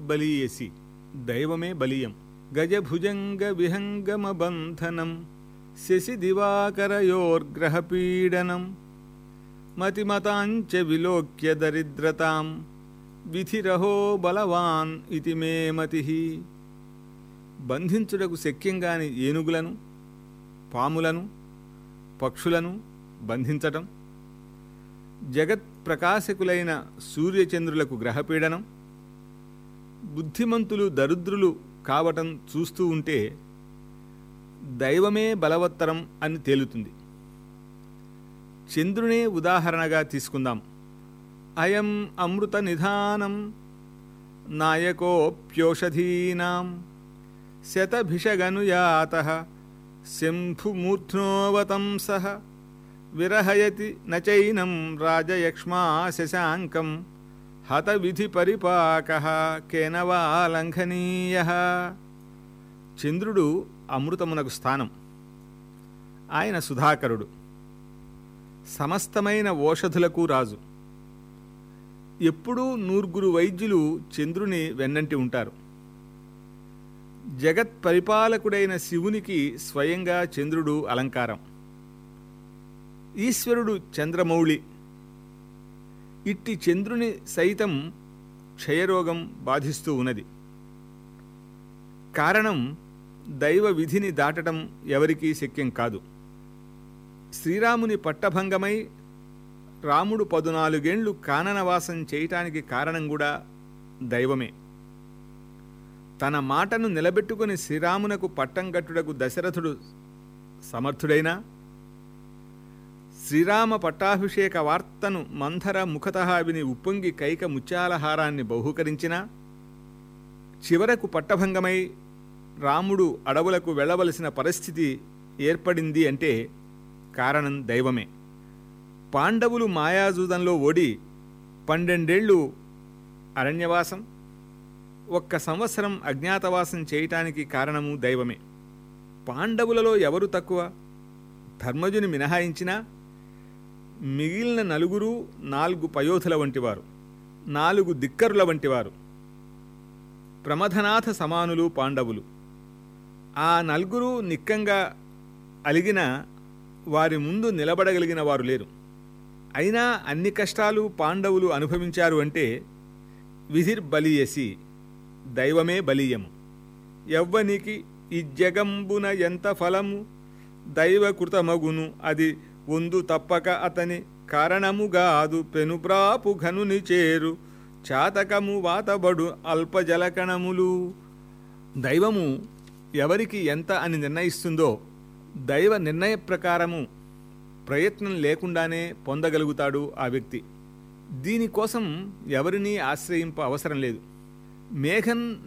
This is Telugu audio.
విధిర్బలీయసి దైవమే బలీయం గజభుజంగ విహంగమ బంధనం శశి దివాకరయోర్గ్రహపీడనం మతిమతాంచ విలోక్య దరిద్రతాం విధిరహో బలవాన్ ఇతి మే మతి బంధించుటకు శక్యంగాని ఏనుగులను పాములను పక్షులను బంధించటం జగత్ ప్రకాశకులైన సూర్యచంద్రులకు గ్రహపీడనం బుద్ధిమంతులు దరిద్రులు కావటం చూస్తూ ఉంటే దైవమే బలవత్తరం అని తేలుతుంది చంద్రునే ఉదాహరణగా తీసుకుందాం అయం అమృత నిధానం నాయకోప్యోషధీనాం శతభిషగనుయాత శంభుమూర్ధ్నోవతంస విరహయతి నచైనం రాజయక్ష్మా శశాంకం హత విధి పరిపాక కేనవా లంఘనీయ చంద్రుడు అమృతమునకు స్థానం ఆయన సుధాకరుడు సమస్తమైన ఓషధులకు రాజు ఎప్పుడూ నూర్గురు వైద్యులు చంద్రుని వెన్నంటి ఉంటారు జగత్ పరిపాలకుడైన శివునికి స్వయంగా చంద్రుడు అలంకారం ఈశ్వరుడు చంద్రమౌళి ఇట్టి చంద్రుని సైతం క్షయరోగం బాధిస్తూ ఉన్నది కారణం దైవ విధిని దాటడం ఎవరికీ శక్యం కాదు శ్రీరాముని పట్టభంగమై రాముడు పదునాలుగేండ్లు కాననవాసం చేయటానికి కారణం కూడా దైవమే తన మాటను నిలబెట్టుకుని శ్రీరామునకు పట్టం కట్టుటకు దశరథుడు సమర్థుడైనా శ్రీరామ పట్టాభిషేక వార్తను మంథర ముఖత విని ఉప్పొంగి కైక ముత్యాలహారాన్ని బహూకరించినా చివరకు పట్టభంగమై రాముడు అడవులకు వెళ్ళవలసిన పరిస్థితి ఏర్పడింది అంటే కారణం దైవమే పాండవులు మాయాజూదంలో ఓడి పన్నెండేళ్లు అరణ్యవాసం ఒక్క సంవత్సరం అజ్ఞాతవాసం చేయటానికి కారణము దైవమే పాండవులలో ఎవరు తక్కువ ధర్మజుని మినహాయించినా మిగిలిన నలుగురు నాలుగు పయోధుల వంటివారు నాలుగు దిక్కరుల వంటివారు ప్రమథనాథ సమానులు పాండవులు ఆ నలుగురు నిక్కంగా అలిగిన వారి ముందు నిలబడగలిగిన వారు లేరు అయినా అన్ని కష్టాలు పాండవులు అనుభవించారు అంటే విధిర్బలియసి దైవమే బలీయము ఎవ్వనికి ఈ జగంబున ఎంత ఫలము దైవకృతమగును అది ఒందు తప్పక అతని కారణముగాదు పెనుప్రాపు ఘనుని చేరు చాతకము వాతబడు అల్పజలకణములు దైవము ఎవరికి ఎంత అని నిర్ణయిస్తుందో దైవ నిర్ణయ ప్రకారము ప్రయత్నం లేకుండానే పొందగలుగుతాడు ఆ వ్యక్తి దీనికోసం ఎవరినీ ఆశ్రయింప అవసరం లేదు మేఘం